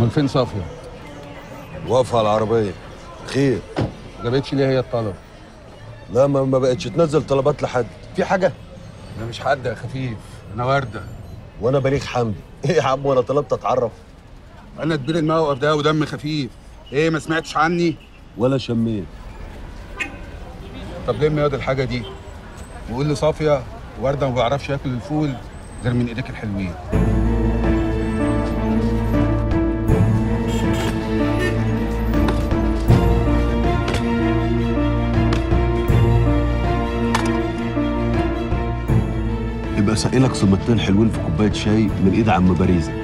امال فين صافيه واقفه على العربيه خير ما جابتش ليه هي الطلب لا ما, ما بقتش تنزل طلبات لحد في حاجه انا مش حد يا خفيف انا ورده وانا بليغ حمدي ايه يا عم وانا طلبت اتعرف انا كبير الموقف ده ودم خفيف ايه ما سمعتش عني ولا شميت طب لم ياض الحاجه دي وقول لي صافيه ورده ما بيعرفش ياكل الفول غير من ايديك الحلوين يبقى سائلك صمتين حلوين في كوبايه شاي من ايد عم باريزه